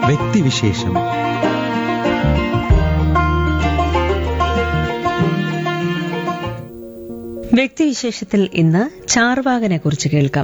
വ്യക്തിവിശേഷം വ്യക്തിവിശേഷത്തിൽ ഇന്ന് ചാർവാകനെ കുറിച്ച് കേൾക്കാം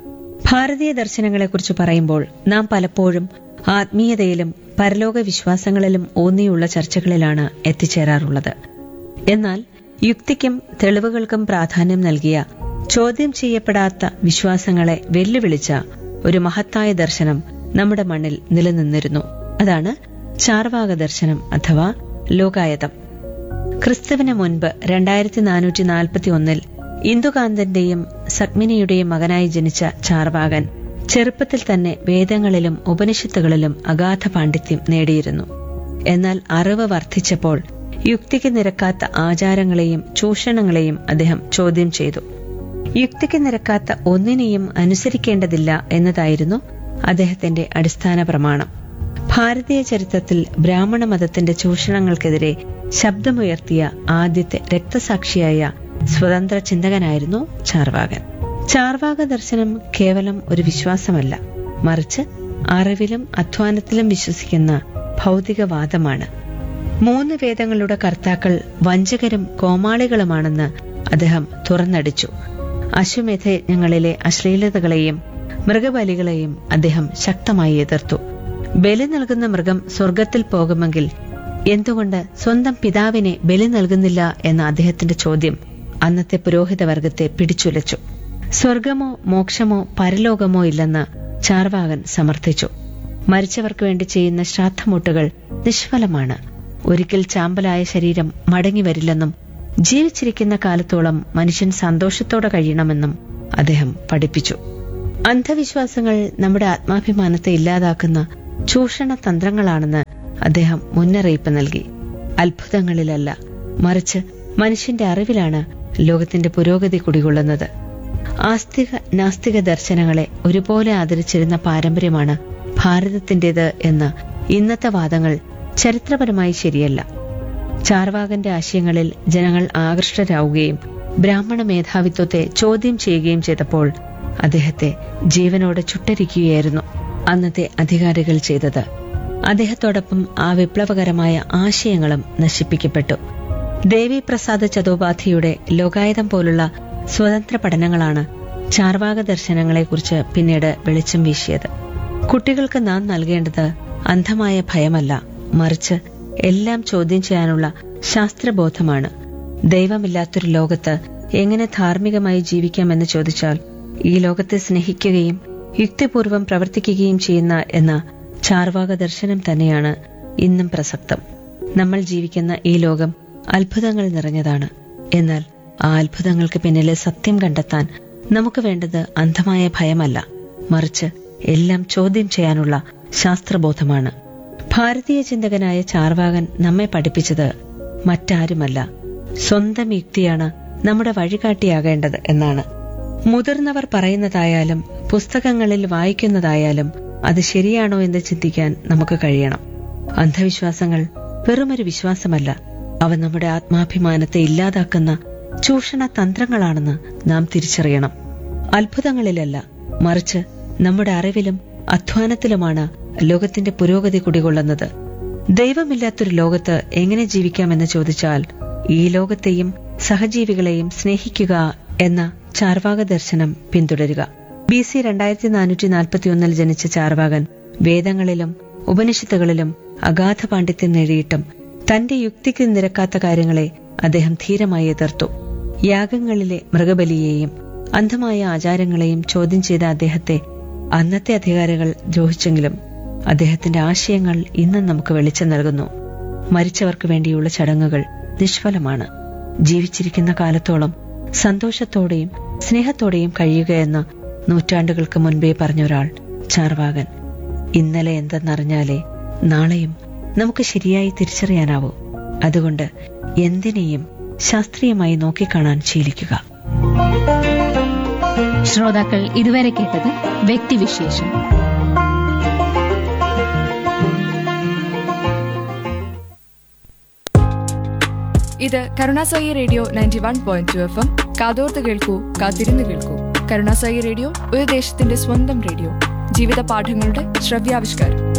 ഭാരതീയ ദർശനങ്ങളെക്കുറിച്ച് പറയുമ്പോൾ നാം പലപ്പോഴും ആത്മീയതയിലും പരലോക വിശ്വാസങ്ങളിലും ഊന്നിയുള്ള ചർച്ചകളിലാണ് എത്തിച്ചേരാറുള്ളത് എന്നാൽ യുക്തിക്കും തെളിവുകൾക്കും പ്രാധാന്യം നൽകിയ ചോദ്യം ചെയ്യപ്പെടാത്ത വിശ്വാസങ്ങളെ വെല്ലുവിളിച്ച ഒരു മഹത്തായ ദർശനം നമ്മുടെ മണ്ണിൽ നിലനിന്നിരുന്നു അതാണ് ചാർവാക ദർശനം അഥവാ ലോകായതം ക്രിസ്തുവിന് മുൻപ് രണ്ടായിരത്തി നാനൂറ്റി നാൽപ്പത്തി ഒന്നിൽ ഇന്ദുകാന്തന്റെയും സഗ്മിനിയുടെയും മകനായി ജനിച്ച ചാർവാകൻ ചെറുപ്പത്തിൽ തന്നെ വേദങ്ങളിലും ഉപനിഷത്തുകളിലും അഗാധ പാണ്ഡിത്യം നേടിയിരുന്നു എന്നാൽ അറിവ് വർദ്ധിച്ചപ്പോൾ യുക്തിക്ക് നിരക്കാത്ത ആചാരങ്ങളെയും ചൂഷണങ്ങളെയും അദ്ദേഹം ചോദ്യം ചെയ്തു യുക്തിക്ക് നിരക്കാത്ത ഒന്നിനെയും അനുസരിക്കേണ്ടതില്ല എന്നതായിരുന്നു അദ്ദേഹത്തിന്റെ അടിസ്ഥാന പ്രമാണം ഭാരതീയ ചരിത്രത്തിൽ ബ്രാഹ്മണ മതത്തിന്റെ ചൂഷണങ്ങൾക്കെതിരെ ശബ്ദമുയർത്തിയ ആദ്യത്തെ രക്തസാക്ഷിയായ സ്വതന്ത്ര ചിന്തകനായിരുന്നു ചാർവാകൻ ചാർവാക ദർശനം കേവലം ഒരു വിശ്വാസമല്ല മറിച്ച് അറിവിലും അധ്വാനത്തിലും വിശ്വസിക്കുന്ന ഭൗതികവാദമാണ് മൂന്ന് വേദങ്ങളുടെ കർത്താക്കൾ വഞ്ചകരും കോമാളികളുമാണെന്ന് അദ്ദേഹം തുറന്നടിച്ചു അശ്വമേധയജ്ഞങ്ങളിലെ അശ്ലീലതകളെയും മൃഗബലികളെയും അദ്ദേഹം ശക്തമായി എതിർത്തു ബലി നൽകുന്ന മൃഗം സ്വർഗത്തിൽ പോകുമെങ്കിൽ എന്തുകൊണ്ട് സ്വന്തം പിതാവിനെ ബലി നൽകുന്നില്ല എന്ന അദ്ദേഹത്തിന്റെ ചോദ്യം അന്നത്തെ പുരോഹിത വർഗത്തെ പിടിച്ചുലച്ചു സ്വർഗമോ മോക്ഷമോ പരലോകമോ ഇല്ലെന്ന് ചാർവാകൻ സമർത്ഥിച്ചു മരിച്ചവർക്ക് വേണ്ടി ചെയ്യുന്ന ശ്രാദ്ധമുട്ടുകൾ നിഷ്ഫലമാണ് ഒരിക്കൽ ചാമ്പലായ ശരീരം മടങ്ങി വരില്ലെന്നും ജീവിച്ചിരിക്കുന്ന കാലത്തോളം മനുഷ്യൻ സന്തോഷത്തോടെ കഴിയണമെന്നും അദ്ദേഹം പഠിപ്പിച്ചു അന്ധവിശ്വാസങ്ങൾ നമ്മുടെ ആത്മാഭിമാനത്തെ ഇല്ലാതാക്കുന്ന ചൂഷണ തന്ത്രങ്ങളാണെന്ന് അദ്ദേഹം മുന്നറിയിപ്പ് നൽകി അത്ഭുതങ്ങളിലല്ല മറിച്ച് മനുഷ്യന്റെ അറിവിലാണ് ലോകത്തിന്റെ പുരോഗതി കുടികൊള്ളുന്നത് ആസ്തിക നാസ്തിക ദർശനങ്ങളെ ഒരുപോലെ ആദരിച്ചിരുന്ന പാരമ്പര്യമാണ് ഭാരതത്തിന്റേത് എന്ന ഇന്നത്തെ വാദങ്ങൾ ചരിത്രപരമായി ശരിയല്ല ചാർവാകന്റെ ആശയങ്ങളിൽ ജനങ്ങൾ ആകൃഷ്ടരാവുകയും ബ്രാഹ്മണ മേധാവിത്വത്തെ ചോദ്യം ചെയ്യുകയും ചെയ്തപ്പോൾ അദ്ദേഹത്തെ ജീവനോടെ ചുട്ടരിക്കുകയായിരുന്നു അന്നത്തെ അധികാരികൾ ചെയ്തത് അദ്ദേഹത്തോടൊപ്പം ആ വിപ്ലവകരമായ ആശയങ്ങളും നശിപ്പിക്കപ്പെട്ടു ദേവിപ്രസാദ് ചതോപാധിയുടെ ലോകായതം പോലുള്ള സ്വതന്ത്ര പഠനങ്ങളാണ് ചാർവാക ദർശനങ്ങളെക്കുറിച്ച് പിന്നീട് വെളിച്ചം വീശിയത് കുട്ടികൾക്ക് നാം നൽകേണ്ടത് അന്ധമായ ഭയമല്ല മറിച്ച് എല്ലാം ചോദ്യം ചെയ്യാനുള്ള ശാസ്ത്രബോധമാണ് ദൈവമില്ലാത്തൊരു ലോകത്ത് എങ്ങനെ ധാർമ്മികമായി ജീവിക്കാമെന്ന് ചോദിച്ചാൽ ഈ ലോകത്തെ സ്നേഹിക്കുകയും യുക്തിപൂർവം പ്രവർത്തിക്കുകയും ചെയ്യുന്ന എന്ന ചാർവാക ദർശനം തന്നെയാണ് ഇന്നും പ്രസക്തം നമ്മൾ ജീവിക്കുന്ന ഈ ലോകം അത്ഭുതങ്ങൾ നിറഞ്ഞതാണ് എന്നാൽ ആ അത്ഭുതങ്ങൾക്ക് പിന്നിലെ സത്യം കണ്ടെത്താൻ നമുക്ക് വേണ്ടത് അന്ധമായ ഭയമല്ല മറിച്ച് എല്ലാം ചോദ്യം ചെയ്യാനുള്ള ശാസ്ത്രബോധമാണ് ഭാരതീയ ചിന്തകനായ ചാർവാകൻ നമ്മെ പഠിപ്പിച്ചത് മറ്റാരുമല്ല സ്വന്തം യുക്തിയാണ് നമ്മുടെ വഴികാട്ടിയാകേണ്ടത് എന്നാണ് മുതിർന്നവർ പറയുന്നതായാലും പുസ്തകങ്ങളിൽ വായിക്കുന്നതായാലും അത് ശരിയാണോ എന്ന് ചിന്തിക്കാൻ നമുക്ക് കഴിയണം അന്ധവിശ്വാസങ്ങൾ വെറുമൊരു വിശ്വാസമല്ല അവ നമ്മുടെ ആത്മാഭിമാനത്തെ ഇല്ലാതാക്കുന്ന ചൂഷണ തന്ത്രങ്ങളാണെന്ന് നാം തിരിച്ചറിയണം അത്ഭുതങ്ങളിലല്ല മറിച്ച് നമ്മുടെ അറിവിലും അധ്വാനത്തിലുമാണ് ലോകത്തിന്റെ പുരോഗതി കുടികൊള്ളുന്നത് ദൈവമില്ലാത്തൊരു ലോകത്ത് എങ്ങനെ ജീവിക്കാമെന്ന് ചോദിച്ചാൽ ഈ ലോകത്തെയും സഹജീവികളെയും സ്നേഹിക്കുക എന്ന ചാർവാക ദർശനം പിന്തുടരുക ബി സി രണ്ടായിരത്തി നാനൂറ്റി നാൽപ്പത്തിയൊന്നിൽ ജനിച്ച ചാർവാകൻ വേദങ്ങളിലും ഉപനിഷത്തുകളിലും അഗാധ പാണ്ഡിത്യം നേടിയിട്ടും തന്റെ യുക്തിക്ക് നിരക്കാത്ത കാര്യങ്ങളെ അദ്ദേഹം ധീരമായി എതിർത്തു യാഗങ്ങളിലെ മൃഗബലിയെയും അന്ധമായ ആചാരങ്ങളെയും ചോദ്യം ചെയ്ത അദ്ദേഹത്തെ അന്നത്തെ അധികാരികൾ ദ്രോഹിച്ചെങ്കിലും അദ്ദേഹത്തിന്റെ ആശയങ്ങൾ ഇന്നും നമുക്ക് വെളിച്ചം നൽകുന്നു മരിച്ചവർക്ക് വേണ്ടിയുള്ള ചടങ്ങുകൾ നിഷ്ഫലമാണ് ജീവിച്ചിരിക്കുന്ന കാലത്തോളം സന്തോഷത്തോടെയും സ്നേഹത്തോടെയും കഴിയുകയെന്ന് നൂറ്റാണ്ടുകൾക്ക് മുൻപേ പറഞ്ഞ ഒരാൾ ചാർവാകൻ ഇന്നലെ എന്തെന്നറിഞ്ഞാലേ നാളെയും നമുക്ക് ശരിയായി തിരിച്ചറിയാനാവൂ അതുകൊണ്ട് എന്തിനേയും ശാസ്ത്രീയമായി നോക്കിക്കാണാൻ ശീലിക്കുക ശ്രോതാക്കൾ ഇതുവരെ കേട്ടത് വ്യക്തിവിശേഷം ഇത് Karunasai radio ninety one point two F M കാതോർത്ത് കേൾക്കൂ കാത്തിരുന്ന് കേൾക്കൂ കരുണാസായി റേഡിയോ ഒരു ദേശത്തിന്റെ സ്വന്തം റേഡിയോ ജീവിത പാഠങ്ങളുടെ ശ്രവ്യാവിഷ്കാരം